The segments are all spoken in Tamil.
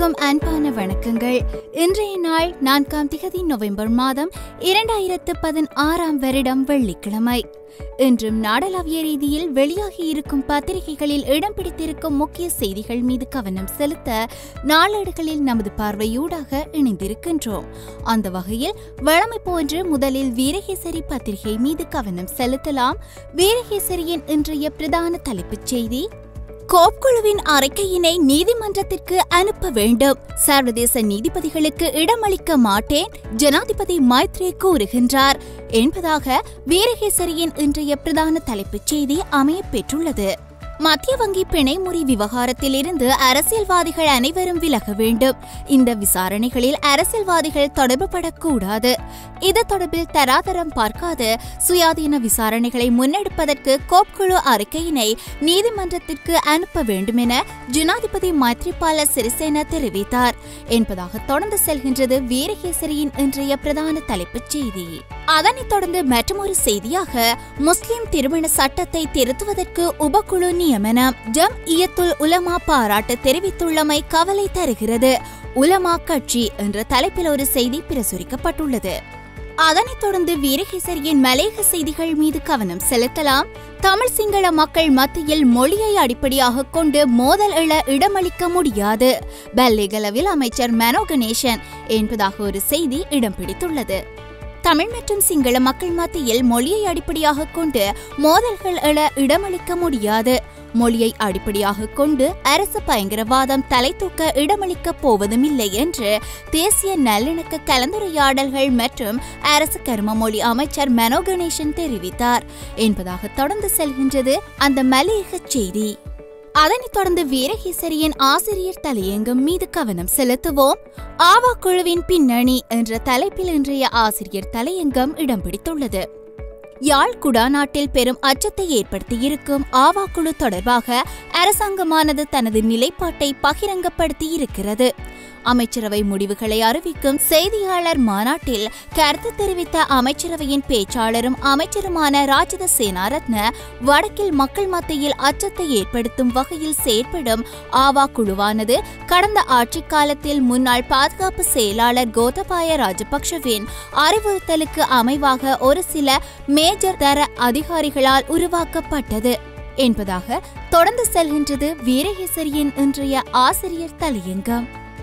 அனைவருக்கும் அன்பான வணக்கங்கள் இன்றைய நாள் நான்காம் திகதி நவம்பர் மாதம் இரண்டாயிரத்து பதினாறாம் வருடம் வெள்ளிக்கிழமை இன்றும் நாடளாவிய ரீதியில் வெளியாகி இருக்கும் பத்திரிகைகளில் இடம் பிடித்திருக்கும் முக்கிய செய்திகள் மீது கவனம் செலுத்த நாளேடுகளில் நமது பார்வையூடாக இணைந்திருக்கின்றோம் அந்த வகையில் வழமை போன்று முதலில் வீரகேசரி பத்திரிகை மீது கவனம் செலுத்தலாம் வீரகேசரியின் இன்றைய பிரதான தலைப்புச் செய்தி கோப் குழுவின் அறிக்கையினை நீதிமன்றத்திற்கு அனுப்ப வேண்டும் சர்வதேச நீதிபதிகளுக்கு இடமளிக்க மாட்டேன் ஜனாதிபதி மைத்ரே கூறுகின்றார் என்பதாக வீரகேசரியின் இன்றைய பிரதான தலைப்புச் செய்தி அமையப் பெற்றுள்ளது மத்திய வங்கி பிணைமுறி விவகாரத்தில் இருந்து அரசியல்வாதிகள் அனைவரும் விலக வேண்டும் இந்த விசாரணைகளில் அரசியல்வாதிகள் தொடர்புபடக்கூடாது இது தொடர்பில் தராதரம் பார்க்காத சுயாதீன விசாரணைகளை முன்னெடுப்பதற்கு கோப் குழு அறிக்கையினை நீதிமன்றத்திற்கு அனுப்ப வேண்டும் என ஜனாதிபதி மைத்ரிபால சிறிசேன தெரிவித்தார் என்பதாக தொடர்ந்து செல்கின்றது வீரகேசரியின் இன்றைய பிரதான தலைப்புச் செய்தி அதனைத் தொடர்ந்து மற்றொரு செய்தியாக முஸ்லிம் திருமண சட்டத்தை திருத்துவதற்கு உபக்குழு நியமனம் ஜம் இயத்துல் உலமா பாராட்டு தெரிவித்துள்ளமை கவலை தருகிறது உலமா கட்சி என்ற தலைப்பில் ஒரு செய்தி பிரசுரிக்கப்பட்டுள்ளது அதனைத் தொடர்ந்து வீரகேசரியின் மலையக செய்திகள் மீது கவனம் செலுத்தலாம் தமிழ் சிங்கள மக்கள் மத்தியில் மொழியை அடிப்படையாக கொண்டு மோதல் எழ இடமளிக்க முடியாது பல்லேகலவில் அமைச்சர் மனோ கணேசன் என்பதாக ஒரு செய்தி இடம் பிடித்துள்ளது தமிழ் மற்றும் சிங்கள மக்கள் மத்தியில் மொழியை அடிப்படையாக கொண்டு மோதல்கள் எழ இடமளிக்க முடியாது மொழியை அடிப்படையாக கொண்டு அரசு பயங்கரவாதம் தலை தூக்க இடமளிக்கப் போவதுமில்லை என்று தேசிய நல்லிணக்க கலந்துரையாடல்கள் மற்றும் அரசு கர்ம மொழி அமைச்சர் மனோ கணேசன் தெரிவித்தார் என்பதாக தொடர்ந்து செல்கின்றது அந்த மலையக செய்தி அதனைத் தொடர்ந்து வீரகேசரியின் ஆசிரியர் தலையங்கம் மீது கவனம் செலுத்துவோம் ஆவா குழுவின் பின்னணி என்ற தலைப்பில் இன்றைய ஆசிரியர் தலையங்கம் இடம் பிடித்துள்ளது யாழ் குடாநாட்டில் பெரும் அச்சத்தை ஏற்படுத்தியிருக்கும் ஆவா குழு தொடர்பாக அரசாங்கமானது தனது நிலைப்பாட்டை பகிரங்கப்படுத்தி இருக்கிறது அமைச்சரவை முடிவுகளை அறிவிக்கும் செய்தியாளர் மாநாட்டில் கருத்து தெரிவித்த அமைச்சரவையின் பேச்சாளரும் அமைச்சருமான ராஜித சேனாரத்ன வடக்கில் மக்கள் மத்தியில் அச்சத்தை ஏற்படுத்தும் வகையில் செயற்படும் ஆவா குழுவானது கடந்த ஆட்சிக் காலத்தில் முன்னாள் பாதுகாப்பு செயலாளர் கோத்தபாய ராஜபக்ஷவின் அறிவுறுத்தலுக்கு அமைவாக ஒரு சில மேஜர் தர அதிகாரிகளால் உருவாக்கப்பட்டது என்பதாக தொடர்ந்து செல்கின்றது வீரகேசரியின் இன்றைய ஆசிரியர் தலையங்கம்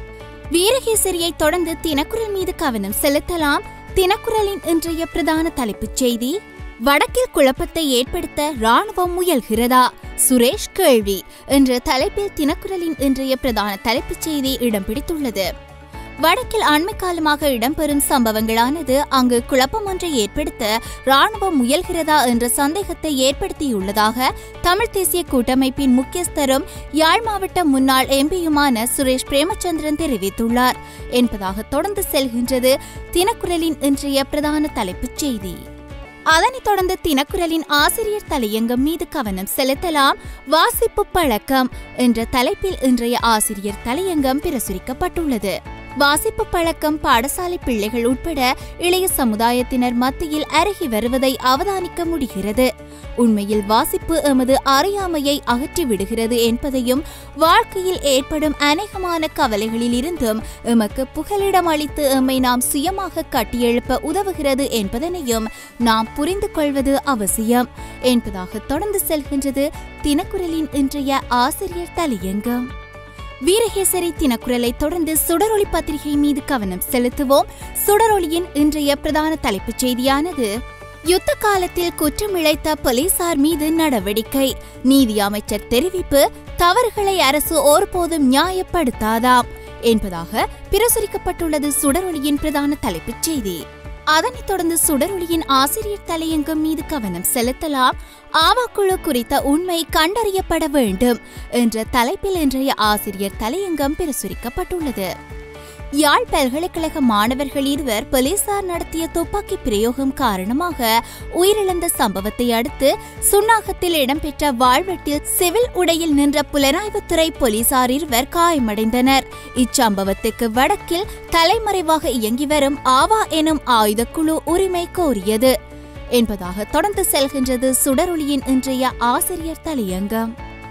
வீரகேசரியை தொடர்ந்து தினக்குரல் மீது கவனம் செலுத்தலாம் தினக்குரலின் இன்றைய பிரதான தலைப்புச் செய்தி வடக்கில் குழப்பத்தை ஏற்படுத்த ராணுவம் முயல்கிறதா சுரேஷ் கேள்வி என்ற தலைப்பில் தினக்குரலின் இன்றைய பிரதான தலைப்புச் செய்தி இடம் பிடித்துள்ளது வடக்கில் அண்மை காலமாக இடம்பெறும் சம்பவங்களானது அங்கு குழப்பம் ஒன்றை ஏற்படுத்த ராணுவம் முயல்கிறதா என்ற சந்தேகத்தை ஏற்படுத்தியுள்ளதாக தமிழ் தேசிய கூட்டமைப்பின் முக்கியஸ்தரும் யாழ் மாவட்ட முன்னாள் எம்பியுமான சுரேஷ் பிரேமச்சந்திரன் தெரிவித்துள்ளார் என்பதாக தொடர்ந்து செல்கின்றது தினக்குரலின் இன்றைய பிரதான தலைப்புச் செய்தி அதனைத் தொடர்ந்து தினக்குரலின் ஆசிரியர் தலையங்கம் மீது கவனம் செலுத்தலாம் வாசிப்பு பழக்கம் என்ற தலைப்பில் இன்றைய ஆசிரியர் தலையங்கம் பிரசுரிக்கப்பட்டுள்ளது வாசிப்பு பழக்கம் பாடசாலை பிள்ளைகள் உட்பட இளைய சமுதாயத்தினர் மத்தியில் அருகி வருவதை அவதானிக்க முடிகிறது உண்மையில் வாசிப்பு எமது அறியாமையை அகற்றி விடுகிறது என்பதையும் வாழ்க்கையில் ஏற்படும் அநேகமான கவலைகளில் இருந்தும் எமக்கு புகலிடம் அளித்து எம்மை நாம் சுயமாக கட்டியெழுப்ப உதவுகிறது என்பதனையும் நாம் புரிந்து கொள்வது அவசியம் என்பதாக தொடர்ந்து செல்கின்றது தினக்குரலின் இன்றைய ஆசிரியர் தலையங்கம் வீரகேசரி தினக்குரலை தொடர்ந்து சுடரொளி பத்திரிகை மீது கவனம் செலுத்துவோம் சுடரொளியின் இன்றைய பிரதான தலைப்புச் செய்தியானது யுத்த காலத்தில் குற்றம் இழைத்த போலீசார் மீது நடவடிக்கை நீதி அமைச்சர் தெரிவிப்பு தவறுகளை அரசு ஒருபோதும் நியாயப்படுத்தாதாம் என்பதாக பிரசுரிக்கப்பட்டுள்ளது சுடரொளியின் பிரதான தலைப்புச் செய்தி அதனைத் தொடர்ந்து சுடரொளியின் ஆசிரியர் தலையங்கம் மீது கவனம் செலுத்தலாம் ஆவாக்குழு குறித்த உண்மை கண்டறியப்பட வேண்டும் என்ற தலைப்பில் இன்றைய ஆசிரியர் தலையங்கம் பிரசுரிக்கப்பட்டுள்ளது யாழ் பல்கலைக்கழக மாணவர்கள் இருவர் போலீசார் நடத்திய துப்பாக்கி பிரயோகம் காரணமாக உயிரிழந்த சம்பவத்தை அடுத்து சுன்னாகத்தில் இடம்பெற்ற வாழ்வெட்டில் சிவில் உடையில் நின்ற புலனாய்வுத்துறை போலீசார் இருவர் காயமடைந்தனர் இச்சம்பவத்துக்கு வடக்கில் தலைமறைவாக இயங்கி வரும் ஆவா எனும் ஆயுதக்குழு உரிமை கோரியது என்பதாக தொடர்ந்து செல்கின்றது சுடரொளியின் இன்றைய ஆசிரியர் தலையங்கம்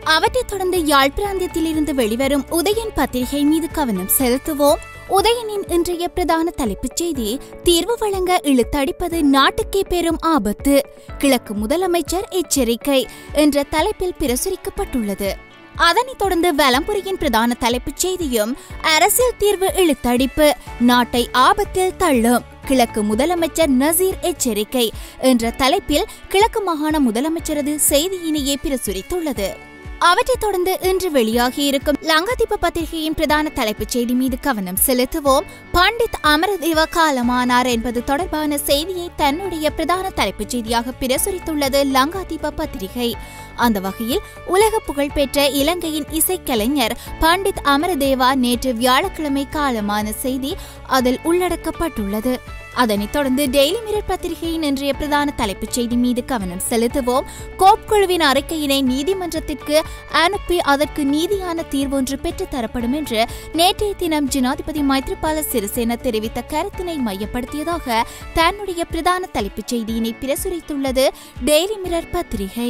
அவற்றைத் தொடர்ந்து யாழ் பிராந்தியத்திலிருந்து வெளிவரும் உதயன் பத்திரிகை மீது கவனம் செலுத்துவோம் உதயனின் இன்றைய பிரதான தலைப்புச் செய்தி தீர்வு வழங்க இழுத்தடிப்பது நாட்டுக்கே பெரும் ஆபத்து கிழக்கு முதலமைச்சர் எச்சரிக்கை என்ற தலைப்பில் பிரசுரிக்கப்பட்டுள்ளது அதனைத் தொடர்ந்து வலம்புரியின் பிரதான தலைப்புச் செய்தியும் அரசியல் தீர்வு இழுத்தடிப்பு நாட்டை ஆபத்தில் தள்ளும் கிழக்கு முதலமைச்சர் நசீர் எச்சரிக்கை என்ற தலைப்பில் கிழக்கு மாகாண முதலமைச்சரது செய்தியினையே பிரசுரித்துள்ளது அவற்றைத் தொடர்ந்து இன்று வெளியாகியிருக்கும் லங்காதீப பத்திரிகையின் பிரதான தலைப்புச் செய்தி மீது கவனம் செலுத்துவோம் பண்டித் அமரதேவ காலமானார் என்பது தொடர்பான செய்தியை தன்னுடைய பிரதான தலைப்புச் செய்தியாக பிரசுரித்துள்ளது லங்காதீப பத்திரிகை அந்த வகையில் உலக புகழ்பெற்ற இலங்கையின் இசைக்கலைஞர் பண்டித் அமரதேவா நேற்று வியாழக்கிழமை காலமான செய்தி அதில் உள்ளடக்கப்பட்டுள்ளது அதனைத் தொடர்ந்து டெய்லி மிரர் பத்திரிகையின் இன்றைய பிரதான தலைப்புச் செய்தி மீது கவனம் செலுத்துவோம் கோப் குழுவின் அறிக்கையினை நீதிமன்றத்திற்கு அனுப்பி அதற்கு நீதியான தீர்வொன்று பெற்றுத் தரப்படும் என்று நேற்றைய தினம் ஜனாதிபதி மைத்ரிபால சிறிசேன தெரிவித்த கருத்தினை மையப்படுத்தியதாக தன்னுடைய பிரதான தலைப்புச் செய்தியினை பிரசுரித்துள்ளது டெய்லி மிரர் பத்திரிகை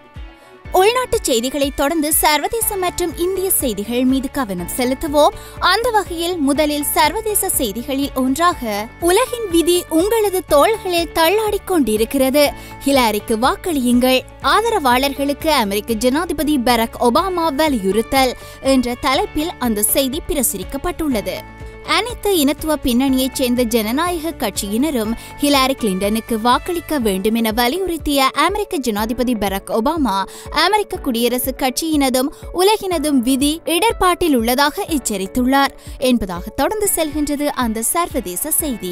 உள்நாட்டு செய்திகளை தொடர்ந்து சர்வதேச மற்றும் இந்திய செய்திகள் மீது கவனம் செலுத்துவோம் அந்த வகையில் முதலில் சர்வதேச செய்திகளில் ஒன்றாக உலகின் விதி உங்களது தோள்களில் தள்ளாடிக் கொண்டிருக்கிறது ஹிலாரிக்கு வாக்களியுங்கள் ஆதரவாளர்களுக்கு அமெரிக்க ஜனாதிபதி பராக் ஒபாமா வலியுறுத்தல் என்ற தலைப்பில் அந்த செய்தி பிரசுரிக்கப்பட்டுள்ளது அனைத்து இனத்துவ பின்னணியைச் சேர்ந்த ஜனநாயக கட்சியினரும் ஹிலாரி கிளின்டனுக்கு வாக்களிக்க வேண்டும் என வலியுறுத்திய அமெரிக்க ஜனாதிபதி பராக் ஒபாமா அமெரிக்க குடியரசுக் கட்சியினதும் உலகினதும் விதி இடர்பாட்டில் உள்ளதாக எச்சரித்துள்ளார் என்பதாக தொடர்ந்து செல்கின்றது அந்த சர்வதேச செய்தி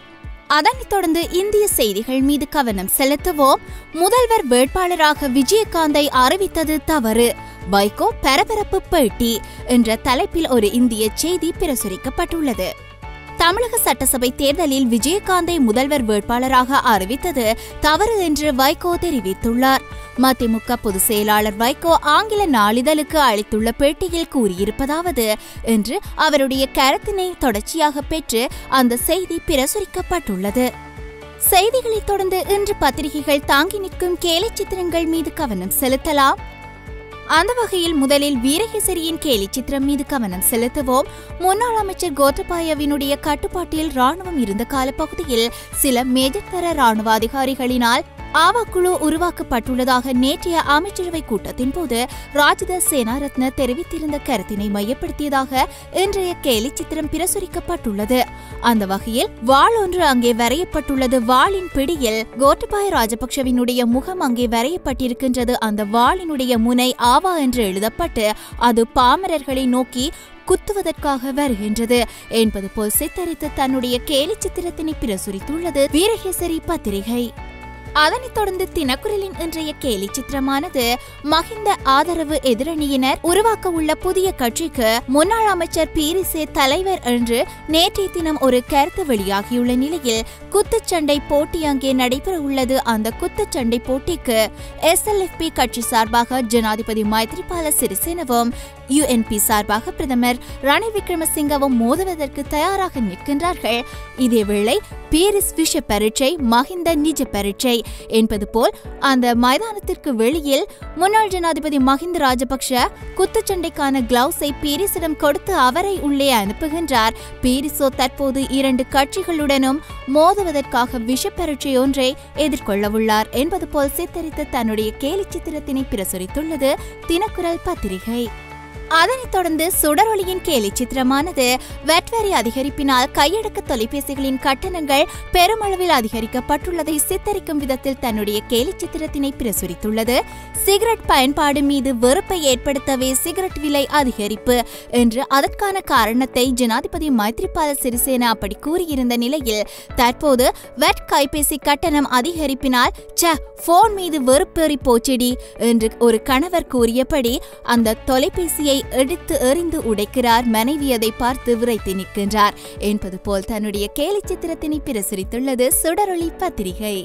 அதனைத் தொடர்ந்து இந்திய செய்திகள் மீது கவனம் செலுத்துவோம் முதல்வர் வேட்பாளராக விஜயகாந்தை அறிவித்தது தவறு வைகோ பரபரப்பு பேட்டி என்ற தலைப்பில் ஒரு இந்திய செய்தி பிரசுரிக்கப்பட்டுள்ளது தமிழக சட்டசபை தேர்தலில் விஜயகாந்தை முதல்வர் வேட்பாளராக அறிவித்தது தவறு என்று வைகோ தெரிவித்துள்ளார் மதிமுக பொதுச் செயலாளர் வைகோ ஆங்கில நாளிதழுக்கு அளித்துள்ள பேட்டியில் கூறியிருப்பதாவது என்று அவருடைய கருத்தினை தொடர்ச்சியாக பெற்று அந்த செய்தி பிரசுரிக்கப்பட்டுள்ளது செய்திகளைத் தொடர்ந்து இன்று பத்திரிகைகள் தாங்கி நிற்கும் கேலி சித்திரங்கள் மீது கவனம் செலுத்தலாம் அந்த வகையில் முதலில் வீரகேசரியின் கேலி சித்திரம் மீது கவனம் செலுத்துவோம் முன்னாள் அமைச்சர் கோத்தபாயவினுடைய கட்டுப்பாட்டில் ராணுவம் இருந்த காலப்பகுதியில் சில மேஜர் தர ராணுவ அதிகாரிகளினால் ஆவா குழு உருவாக்கப்பட்டுள்ளதாக நேற்றைய அமைச்சரவை கூட்டத்தின் போது ராஜித சேனாரத்ன தெரிவித்திருந்த கருத்தினை மையப்படுத்தியதாக இன்றைய கேலி சித்திரம் பிரசுரிக்கப்பட்டுள்ளது அந்த வகையில் வாள் ஒன்று அங்கே வரையப்பட்டுள்ளது வாளின் பிடியில் கோட்டபாய ராஜபக்ஷவினுடைய முகம் அங்கே வரையப்பட்டிருக்கின்றது அந்த வாளினுடைய முனை ஆவா என்று எழுதப்பட்டு அது பாமரர்களை நோக்கி குத்துவதற்காக வருகின்றது என்பது போல் சித்தரித்து தன்னுடைய கேலி சித்திரத்தினை பிரசுரித்துள்ளது வீரகேசரி பத்திரிகை அதனைத் தொடர்ந்து தினக்குரலின் இன்றைய கேலி சித்திரமானது மஹிந்த ஆதரவு எதிரணியினர் உருவாக்க உள்ள புதிய கட்சிக்கு முன்னாள் அமைச்சர் பீரிசே தலைவர் என்று நேற்றைய தினம் ஒரு கருத்து வெளியாகியுள்ள நிலையில் குத்துச்சண்டை போட்டி அங்கே நடைபெற உள்ளது அந்த குத்துச்சண்டை போட்டிக்கு எஸ்எல்எஃப்பி கட்சி சார்பாக ஜனாதிபதி மைத்ரிபால சிறிசேனவும் யுஎன்பி சார்பாக பிரதமர் ரணில் விக்ரமசிங்கவும் மோதுவதற்கு தயாராக நிற்கின்றார்கள் இதேவேளை பீரிஸ் விஷ பரீட்சை மஹிந்த நிஜ பரீட்சை என்பது போல் அந்த மைதானத்திற்கு வெளியில் முன்னாள் ஜனாதிபதி மஹிந்த ராஜபக்ஷ குத்துச்சண்டைக்கான கிளவுஸை பீரிஸிடம் கொடுத்து அவரை உள்ளே அனுப்புகின்றார் பீரிஸோ தற்போது இரண்டு கட்சிகளுடனும் மோதுவதற்காக விஷ பரீட்சை ஒன்றை எதிர்கொள்ளவுள்ளார் என்பது போல் சித்தரித்து தன்னுடைய கேலி சித்திரத்தினை பிரசுரித்துள்ளது தினக்குரல் பத்திரிகை அதனைத் தொடர்ந்து சுடரொளியின் கேலி சித்திரமானது வெட்வரி அதிகரிப்பினால் கையடக்க தொலைபேசிகளின் கட்டணங்கள் பெருமளவில் அதிகரிக்கப்பட்டுள்ளதை சித்தரிக்கும் விதத்தில் தன்னுடைய கேலி சித்திரத்தினை பிரசுரித்துள்ளது சிகரெட் பயன்பாடு மீது வெறுப்பை ஏற்படுத்தவே சிகரெட் விலை அதிகரிப்பு என்று அதற்கான காரணத்தை ஜனாதிபதி மைத்ரிபால சிறிசேனா அப்படி கூறியிருந்த நிலையில் தற்போது வெட் கைபேசி கட்டணம் அதிகரிப்பினால் ச போன் மீது வெறுப்பேறி போச்செடி என்று ஒரு கணவர் கூறியபடி அந்த தொலைபேசியை எடுத்து எறிந்து உடைக்கிறார் மனைவி அதை பார்த்து விரைத்து நிற்கின்றார் என்பது போல் தன்னுடைய கேலி சித்திரத்தினை பிரசுரித்துள்ளது சுடரொளி பத்திரிகை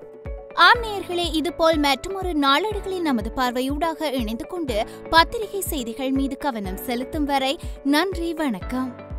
ஆம் நேயர்களே இதுபோல் மற்றொரு நாளேடுகளில் நமது பார்வையூடாக இணைந்து கொண்டு பத்திரிகை செய்திகள் மீது கவனம் செலுத்தும் வரை நன்றி வணக்கம்